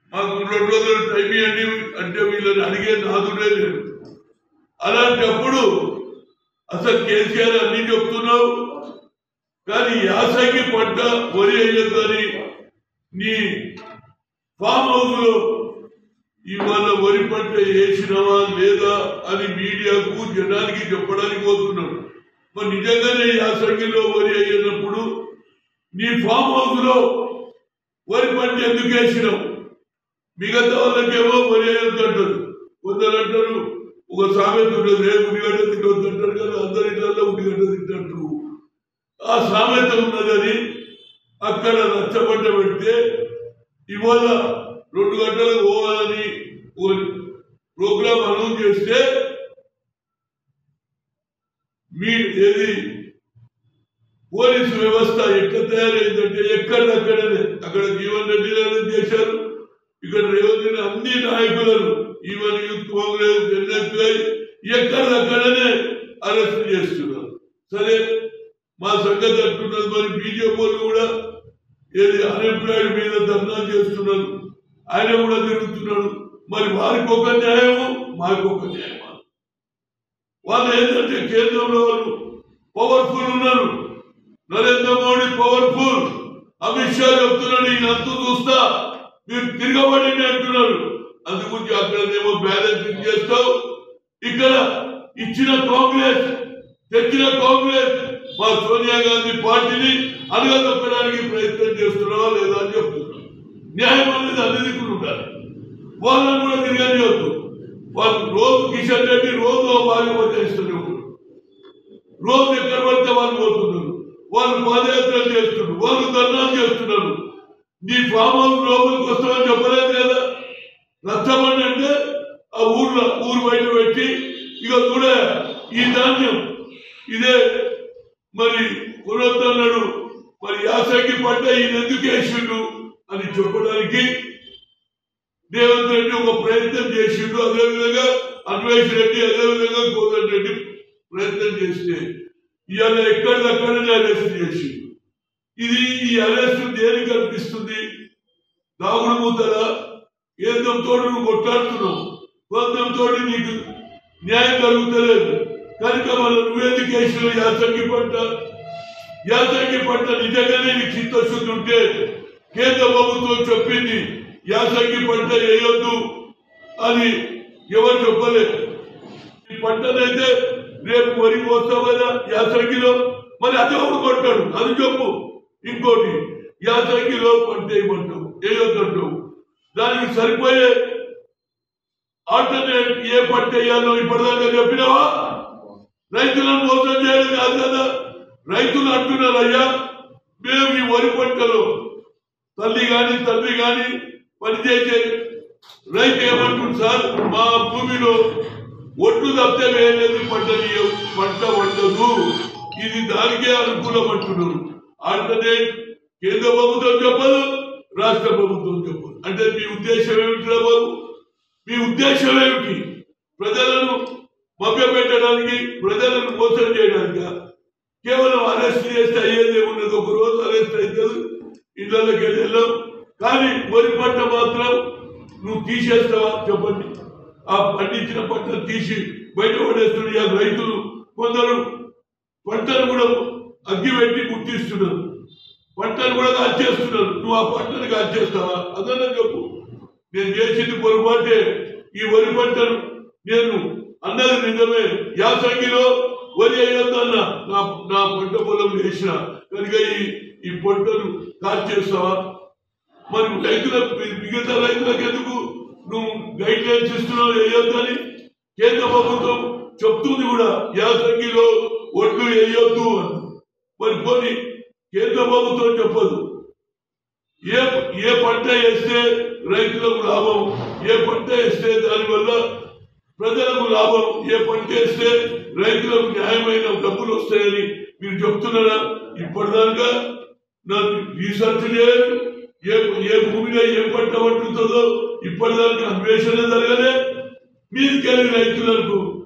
మాకు రెండు రోజులు టైం ఇవ్వండి అంటే వీళ్ళని అడిగే నాదుడే లేదు అలాంటప్పుడు అసలు కేసీఆర్ అన్ని చెప్తున్నావు కానీ యాసంగి పంట వరి అయ్యొద్దని నీ ఫామ్ హౌస్ లో ఇవాళ వరి పంట వేసినవా లేదా అని మీడియాకు జనానికి చెప్పడానికి పోతున్నాడు మరి నిజంగానే యాసంగిలో వరి అయ్యినప్పుడు నీ ఫామ్ హౌస్ లో వరి పంట ఎందుకు వేసినావు మిగతా వాళ్ళకేమో వరి అయ్యొద్దు అంటారు కొందరు అంటారు ఒక సామెత ఉంటుంది రే ఉడిగడ్డ తినొద్దు అంటారు కదా అందరి ఇళ్ళల్లో ఉడిగడ్డ తింటారు ఆ సామెత ఉన్నదని అక్కడ రచ్చబండ పెడితే ఇవాళ రెండు గంటలకు పోవాలని ఓ ప్రోగ్రామ్ అనౌన్స్ చేస్తే మీ ఏది పోలీసు వ్యవస్థ ఎట్లా తయారైందంటే ఎక్కడక్కడనే అక్కడ జీవన్ రెడ్డి గారు చేశారు ఇక్కడ రేవంత్ రెడ్డి అన్ని నాయకులను ఈవెన్ యూత్ కాంగ్రెస్ ఎన్ఎస్ఐ ఎక్కడక్కడనే అరెస్ట్ చేస్తున్నారు సరే మా సంగతి అంటున్నది మరి బీజేపీ వాళ్ళు కూడా ఏది అన్ఎంప్లాయిడ్ మీద ధర్నా చేస్తున్నారు ఆయన కూడా తిరుగుతున్నాడు మరి వారికి ఒక న్యాయము మాకు ఒక న్యాయమా వాళ్ళు ఏంటంటే కేంద్రంలో వాళ్ళు పవర్ఫుల్ ఉన్నారు నరేంద్ర మోడీ పవర్ఫుల్ అమిత్ షా చెప్తున్నాడు ఈయన అంతు చూస్తా మీరు తిరగబడి అంటున్నారు అందుగురించి అక్కడనేమో బ్యాలెన్సింగ్ చేస్తావు ఇక్కడ ఇచ్చిన కాంగ్రెస్ తెచ్చిన కాంగ్రెస్ మా సోనియా గాంధీ పార్టీని అనగదొక్కడానికి ప్రయత్నం చేస్తున్నావా లేదా అని చెప్తున్నారు న్యాయం అనేది అన్ని దిక్కులు ఉండాలి వాళ్ళని కూడా తిరగనివద్దు వాళ్ళు రోజు కిషన్ రెడ్డి రోజు భార్య చేస్తూనే ఉంటారు రోజు ఎక్కడ పడితే వాళ్ళు పోతున్నారు వాళ్ళు పాదయాత్రలు చేస్తున్నారు వాళ్ళు ధర్నాలు చేస్తున్నారు నీ ఫామ్ హౌస్ లోపలికి వస్తామని చెప్పలేదు కదా నచ్చమని అంటే ఆ ఊర్లో ఊరు బయట పెట్టి ఇక కూడా ఈ ధాన్యం ఇదే మరి కొనొద్దన్నాడు మరి యాసంగి పంట ఈయన ఎందుకు వేసిండు అని చెప్పడానికి రేవంత్ రెడ్డి ఒక ప్రయత్నం చేసిండు అదేవిధంగా అన్వేష్ రెడ్డి అదేవిధంగా కోదండ రెడ్డి ప్రయత్నం చేస్తే ఇవాళ ఎక్కడిదక్కడనే అరెస్ట్ చేసిండు ఇది ఈ అరెస్ట్ దేనికి అనిపిస్తుంది దాగుడు మూతల కేంద్రంతో నువ్వు కొట్లాడుతున్నావు కేంద్రంతో నీకు న్యాయం జరుగుతలేదు కనుక మన నువ్వెందుకు వేసిన యాసంగి పంట యాసంగి పంట నిజంగానే నీకు చిత్తశుద్ధి ఉంటే కేంద్ర ప్రభుత్వం చెప్పింది యాసంగి పంట వేయొద్దు అని ఎవరు చెప్పలేదు ఈ పంటనైతే రేపు వరి వస్తావు కదా యాసంగిలో మరి అదే ఒకడు కొంటాడు అది చెప్పు ఇంకోటి యాసంగిలో పంట వేయమంటావు వేయొద్దంటావు దానికి సరిపోయే ఆల్టర్నేట్ ఏ పంట వేయాలో ఇప్పటిదాకా చెప్పినావా రైతులను మోసం చేయడం కాదు కదా రైతులు అంటున్నారు అయ్యా మేము ఈ వరి పంటలో తల్లి గాని తండ్రి గాని పనిచేసే రైతు ఏమంటుంది సార్ మా భూమిలో ఒడ్లు తప్పితే వేరేది పంటని పంట వండదు ఇది దానికే అనుకూలం అంటున్నారు ఆల్టర్నేట్ కేంద్ర ప్రభుత్వం చెప్పదు రాష్ట్ర ప్రభుత్వం చెప్పదు అంటే మీ ఉద్దేశం ఏమిటి బాబు మీ ఉద్దేశం ఏమిటి ప్రజలను మభ్యపెట్టడానికి ప్రజలను మోసం చేయడానిక కేవలం అరెస్ట్ చేస్తే అయ్యేది ఏమున్నది ఒక రోజు అరెస్ట్ అవుతుంది ఇళ్ళకి వెళ్ళాం కానీ వరి పంట మాత్రం నువ్వు తీసేస్తావా చెప్పండి ఆ పండించిన పంట తీసి బయట పడేస్తున్న ఈ రైతులు కొందరు పంటను కూడా అగ్గి పెట్టి గుర్తిస్తున్నారు పంటను కూడా కాల్చేస్తున్నారు నువ్వు ఆ పంటను కాల్చేస్తావా అదన్నా చెప్పు నేను చేసింది పొరపాటే ఈ వరి పంటను నేను అన్నది నిజమే యాసంగిలో వరి అయ్యొద్దన్న నా నా పంట పొలం వేసిన కనుక ఈ ఈ పంటను కాల్చేస్తావా మరి రైతుల మిగతా రైతులకు ఎందుకు నువ్వు గైడ్ లైన్స్ ఇస్తున్నావు వేయొద్దని కేంద్ర ప్రభుత్వం చెప్తుంది కూడా యాసంగిలో ఒడ్లు వేయొద్దు అని మరి పోనీ కేంద్ర ప్రభుత్వం చెప్పదు ఏ ఏ పంట వేస్తే రైతులకు లాభం ఏ పంట వేస్తే దానివల్ల ప్రజలకు లాభం ఏ పంట వేస్తే రైతులకు న్యాయమైన డబ్బులు వస్తాయని మీరు చెప్తున్నారా ఇప్పటిదాకా నాకు రీసెర్చ్ లేదు ఏ ఏ భూమిలో ఏ పంట పండుతుందో ఇప్పటిదాకా అన్వేషణ జరగలే మీదికెళ్ళి రైతులకు